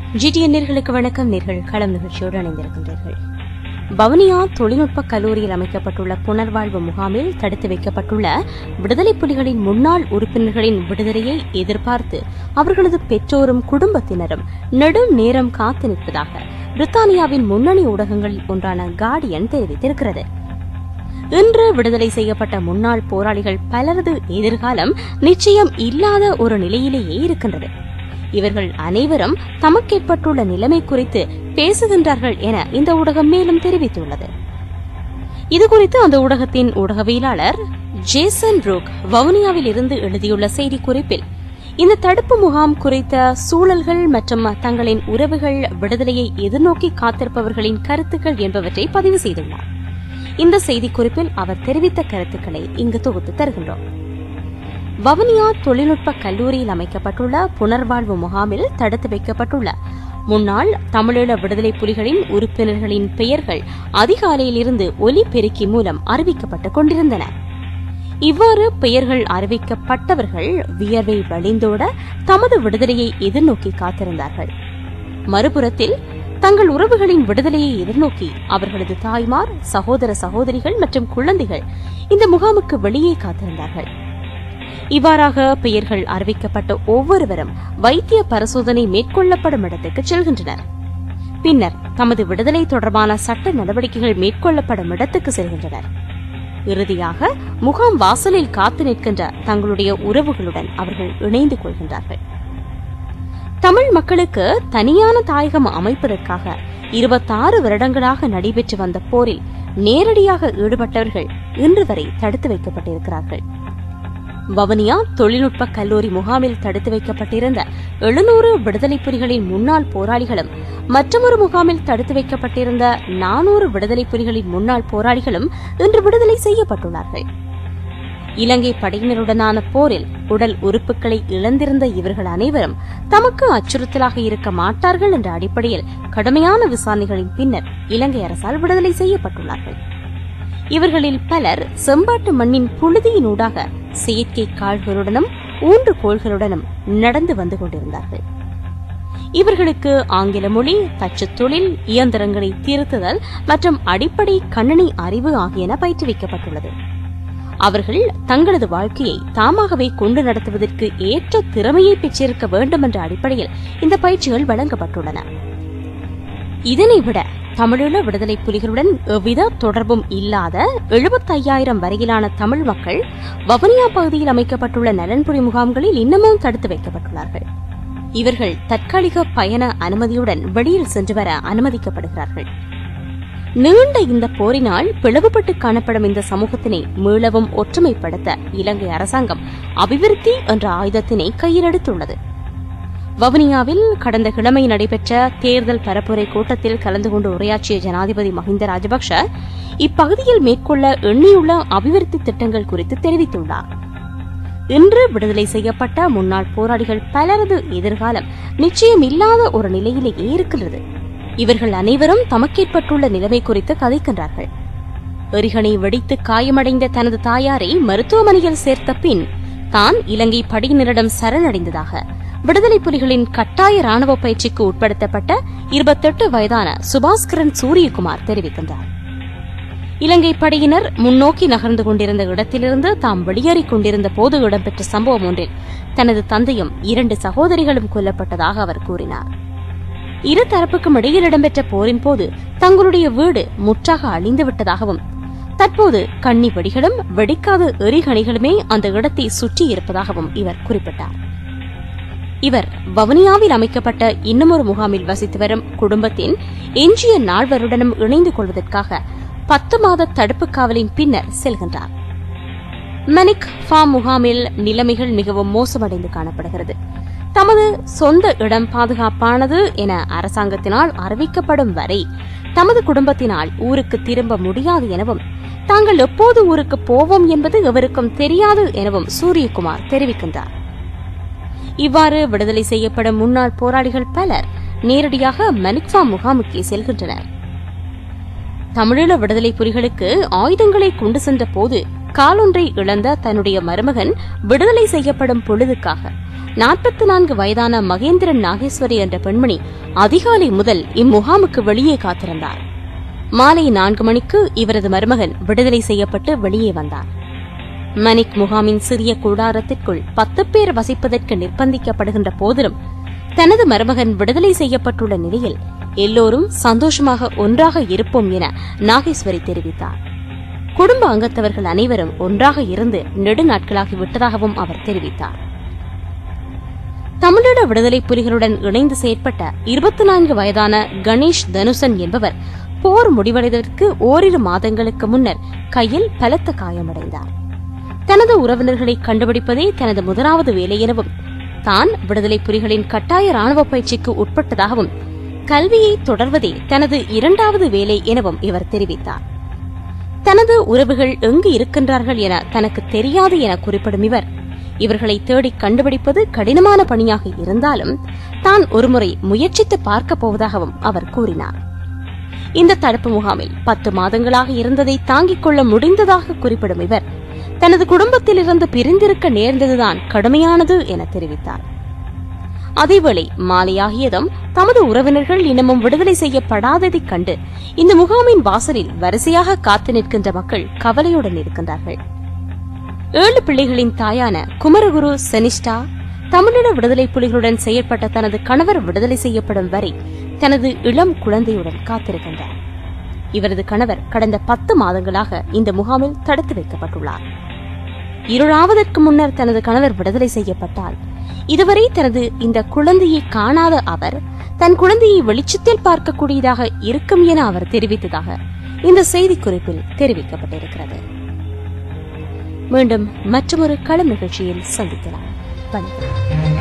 GTN நேர்களுக்கு வணக்கம் நேர்கள் களம் நிகழ்ச்சியோடு இணைந்திருக்கின்றீர்கள் வவுனியா தொழில்நுட்ப கல்லூரியில் அமைக்கப்பட்டுள்ள புனர்வாழ்வு முகாமில் தடுத்து வைக்கப்பட்டுள்ள விடுதலை புலிகளின் முன்னாள் உறுப்பினர்களின் விடுதலையை எதிர்பார்த்து அவர்களது பெற்றோரும் குடும்பத்தினரும் நெடும் நேரம் காத்து நிற்பதாக பிரித்தானியாவின் முன்னணி ஊடகங்களில் ஒன்றான கார்டியன் தெரிவித்திருக்கிறது இன்று விடுதலை செய்யப்பட்ட முன்னாள் போராளிகள் பலரது எதிர்காலம் நிச்சயம் இல்லாத ஒரு நிலையிலேயே இருக்கின்றது இவர்கள் அனைவரும் தமக்கேற்பட்டுள்ள நிலைமை குறித்து பேசுகின்றார்கள் என இந்த ஊடகம் மேலும் தெரிவித்துள்ளது இதுகுறித்து அந்த ஊடகத்தின் ஊடகவியலாளர் ஜேசன் ரோக் வவுனியாவில் இருந்து எழுதியுள்ள செய்திக்குறிப்பில் இந்த தடுப்பு முகாம் குறித்த சூழல்கள் மற்றும் தங்களின் உறவுகள் விடுதலையை எதிர்நோக்கி காத்திருப்பவர்களின் கருத்துக்கள் என்பவற்றை பதிவு செய்துள்ளார் இந்த செய்திக்குறிப்பில் அவர் தெரிவித்த கருத்துக்களை இங்கு தொகுத்து தருகின்றோம் வவுனியா தொழில்நுட்ப கல்லூரியில் அமைக்கப்பட்டுள்ள புனர்வாழ்வு முகாமில் தடுத்து வைக்கப்பட்டுள்ள முன்னாள் தமிழீழ விடுதலை புலிகளின் உறுப்பினர்களின் பெயர்கள் அதிகாலையிலிருந்து ஒலிபெருக்கி மூலம் அறிவிக்கப்பட்டுக் கொண்டிருந்தன இவ்வாறு பெயர்கள் அறிவிக்கப்பட்டவர்கள் வியர்வை வழிந்தோட தமது விடுதலையை எதிர்நோக்கி காத்திருந்தார்கள் மறுபுறத்தில் தங்கள் உறவுகளின் விடுதலையை எதிர்நோக்கி அவர்களது தாய்மார் சகோதர சகோதரிகள் மற்றும் குழந்தைகள் இந்த முகாமுக்கு வெளியே காத்திருந்தார்கள் இவ்வாறாக பெயர்கள் அறிவிக்கப்பட்ட ஒவ்வொருவரும் வைத்திய பரிசோதனை மேற்கொள்ளப்படும் இடத்துக்கு செல்கின்றனர் பின்னர் தமது விடுதலை தொடர்பான சட்ட நடவடிக்கைகள் மேற்கொள்ளப்படும் இடத்துக்கு செல்கின்றனர் இறுதியாக முகாம் வாசலில் காத்து நிற்கின்ற தங்களுடைய உறவுகளுடன் அவர்கள் இணைந்து கொள்கின்றார்கள் தமிழ் மக்களுக்கு தனியான தாயகம் அமைப்பதற்காக இருபத்தாறு வருடங்களாக நடைபெற்று வந்த போரில் நேரடியாக ஈடுபட்டவர்கள் இன்று வரை தடுத்து வைக்கப்பட்டிருக்கிறார்கள் வவனியா தொழில்நுட்ப கல்லூரி முகாமில் தடுத்து வைக்கப்பட்டிருந்த எழுநூறு விடுதலை புலிகளின் முன்னாள் போராளிகளும் மற்றொரு முகாமில் தடுத்து வைக்கப்பட்டிருந்த நானூறு விடுதலை புலிகளின் முன்னாள் போராளிகளும் இன்று விடுதலை செய்யப்பட்டுள்ளார்கள் இலங்கை படையினருடனான போரில் உடல் உறுப்புகளை இழந்திருந்த இவர்கள் அனைவரும் தமக்கு அச்சுறுத்தலாக இருக்க மாட்டார்கள் என்ற அடிப்படையில் கடுமையான விசாரணைகளின் பின்னர் இலங்கை அரசால் விடுதலை செய்யப்பட்டுள்ளார்கள் இவர்களில் பலர் செம்பாட்டு மண்ணின் புழுதியினூடாக செயற்கை கால்களுடனும் ஊன்று கோள்களுடனும் நடந்து வந்து கொண்டிருந்தார்கள் இவர்களுக்கு ஆங்கில மொழி தச்சுத் தொழில் இயந்திரங்களை திருத்துதல் மற்றும் அடிப்படை கணினி அறிவு ஆகியன பயிற்றுவிக்கப்பட்டுள்ளது அவர்கள் தங்களது வாழ்க்கையை தாமாகவே கொண்டு நடத்துவதற்கு ஏற்ற திறமையை பெற்றிருக்க வேண்டும் என்ற அடிப்படையில் இந்த பயிற்சிகள் வழங்கப்பட்டுள்ளன இதனை விட தமிழீழ விடுதலை புலிகளுடன் எவ்வித தொடர்பும் இல்லாத எழுபத்தையாயிரம் வரையிலான தமிழ் மக்கள் வவனியா பகுதியில் அமைக்கப்பட்டுள்ள நலன்புரி முகாம்களில் இன்னமும் தடுத்து வைக்கப்பட்டுள்ளார்கள் இவர்கள் தற்காலிக பயண அனுமதியுடன் வெளியில் சென்று வர அனுமதிக்கப்படுகிறார்கள் நீண்ட இந்த போரினால் பிளவுபட்டு காணப்படும் இந்த சமூகத்தினை மீளவும் ஒற்றுமைப்படுத்த இலங்கை அரசாங்கம் அபிவிருத்தி என்ற ஆயுதத்தினை கையில் எடுத்துள்ளது வவுனியாவில் கடந்த கிழமை நடைபெற்ற தேர்தல் பரப்புரை கூட்டத்தில் கலந்து கொண்டு உரையாற்றிய ஜனாதிபதி மஹிந்த ராஜபக்ஷ இப்பகுதியில் மேற்கொள்ள எண்ணியுள்ள அபிவிருத்தி திட்டங்கள் குறித்து தெரிவித்துள்ளார் இன்று விடுதலை செய்யப்பட்ட முன்னாள் போராளிகள் பலரது எதிர்காலம் நிச்சயம் இல்லாத ஒரு நிலையிலேயே இருக்கின்றது இவர்கள் அனைவரும் தமக்கேற்பட்டுள்ள நிலைமை குறித்து கதைக்கின்றார்கள் எரிகணை வெடித்து காயமடைந்த தனது தாயாரை மருத்துவமனையில் சேர்த்த பின் தான் இலங்கை படையினரிடம் சரணடைந்ததாக விடுதலை புலிகளின் கட்டாய ராணுவ பயிற்சிக்கு உட்படுத்தப்பட்ட இருபத்தெட்டு வயதான சுபாஸ்கரன் சூரியகுமார் தெரிவிக்கின்றார் இலங்கை படையினர் முன்னோக்கி நகர்ந்து கொண்டிருந்த இடத்திலிருந்து தாம் வெளியேறிக் கொண்டிருந்த போது இடம்பெற்ற சம்பவம் ஒன்றில் தனது தந்தையும் இரண்டு சகோதரிகளும் கொல்லப்பட்டதாக அவர் கூறினார் இரு தரப்புக்கும் இடையில் இடம்பெற்ற போரின் போது தங்களுடைய வீடு முற்றாக அழிந்து விட்டதாகவும் தற்போது கண்ணி வெடிகளும் வெடிக்காத எரிகணிகளுமே அந்த இடத்தை சுற்றி இருப்பதாகவும் இவர் குறிப்பிட்டார் இவர் வவுனியாவில் அமைக்கப்பட்ட இன்னுமொரு முகாமில் வசித்து வரும் குடும்பத்தின் எஞ்சிய நால்வருடனும் இணைந்து கொள்வதற்காக பத்து மாத தடுப்பு காவலின் பின்னர் செல்கின்றார் மனிக் ஃபார்ம் முகாமில் நிலைமைகள் மிகவும் மோசமடைந்து காணப்படுகிறது தமது சொந்த இடம் பாதுகாப்பானது என அரசாங்கத்தினால் அறிவிக்கப்படும் வரை தமது குடும்பத்தினால் ஊருக்கு திரும்ப முடியாது எனவும் தாங்கள் எப்போது ஊருக்கு போவோம் என்பது எவருக்கும் தெரியாது எனவும் சூரியகுமார் தெரிவிக்கின்றார் இவ்வாறு விடுதலை செய்யப்படும் முன்னாள் போராளிகள் பலர் நேரடியாக மனிக்ஃபா முகாமுக்கே செல்கின்றனர் தமிழீழ விடுதலை புலிகளுக்கு ஆயுதங்களை கொண்டு சென்ற போது காலொன்றை இழந்த தன்னுடைய மருமகன் விடுதலை செய்யப்படும் பொழுதுக்காக நாற்பத்தி நான்கு வயதான மகேந்திரன் நாகேஸ்வரி என்ற பெண்மணி அதிகாலை முதல் இம்முகாமுக்கு வெளியே காத்திருந்தார் மாலை நான்கு மணிக்கு இவரது மருமகன் விடுதலை செய்யப்பட்டு வெளியே வந்தார் மணிக் முகாமின் சிறிய கூடாரத்திற்குள் பத்து பேர் வசிப்பதற்கு நிர்பந்திக்கப்படுகின்ற போதிலும் தனது மருமகன் விடுதலை செய்யப்பட்டுள்ள நிலையில் எல்லோரும் சந்தோஷமாக ஒன்றாக இருப்போம் என நாகேஸ்வரி தெரிவித்தார் குடும்ப அங்கத்தவர்கள் அனைவரும் ஒன்றாக இருந்து நெடுநாட்களாகி விட்டதாகவும் அவர் தெரிவித்தார் தமிழீழ விடுதலை புலிகளுடன் இணைந்து செயற்பட்ட இருபத்தி நான்கு வயதான கணேஷ் தனுசன் என்பவர் போர் முடிவடைவதற்கு ஓரிரு மாதங்களுக்கு முன்னர் கையில் பலத்த காயமடைந்தார் தனது உறவினர்களை கண்டுபிடிப்பதே தனது முதலாவது வேலை எனவும் தான் விடுதலை புலிகளின் கட்டாய ராணுவ பயிற்சிக்கு உட்பட்டதாகவும் கல்வியை தொடர்வதே தனது இரண்டாவது வேலை எனவும் இவர் தெரிவித்தார் தனது உறவுகள் எங்கு இருக்கின்றார்கள் என தனக்கு தெரியாது என குறிப்பிடும் இவர் இவர்களை தேடி கண்டுபிடிப்பது கடினமான பணியாக இருந்தாலும் தான் ஒருமுறை முயற்சித்து பார்க்கப் போவதாகவும் அவர் கூறினார் இந்த தடுப்பு முகாமில் பத்து மாதங்களாக இருந்ததை தாங்கிக் கொள்ள முடிந்ததாக குறிப்பிடும் இவர் தனது குடும்பத்திலிருந்து பிரிந்திருக்க நேர்ந்ததுதான் கடுமையானது என தெரிவித்தார் அதேவேளை மாலையாகியதும் தமது உறவினர்கள் இன்னமும் விடுதலை செய்யப்படாததைக் கண்டு இந்த முகாமின் வாசலில் வரிசையாக காத்து நிற்கின்ற மக்கள் கவலையுடன் இருக்கின்றார்கள் ஏழு பிள்ளைகளின் தாயான குமரகுரு செனிஷ்டா தமிழீழ விடுதலை புலிகளுடன் செயற்பட்ட தனது கணவர் விடுதலை செய்யப்படும் வரை தனது இளம் குழந்தையுடன் காத்திருக்கின்றார் இவரது கணவர் கடந்த பத்து மாதங்களாக இந்த முகாமில் தடுத்து வைக்கப்பட்டுள்ளார் இருளாவதற்கு முன்னர் தனது கணவர் விடுதலை செய்யப்பட்டால் இதுவரை தனது இந்த குழந்தையை காணாத அவர் தன் குழந்தையை வெளிச்சத்தில் பார்க்கக்கூடியதாக இருக்கும் என அவர் தெரிவித்ததாக இந்த செய்திக்குறிப்பில் தெரிவிக்கப்பட்டிருக்கிறது மீண்டும் மற்றொரு களம் நிகழ்ச்சியில் சந்திக்கலாம் வணக்கம்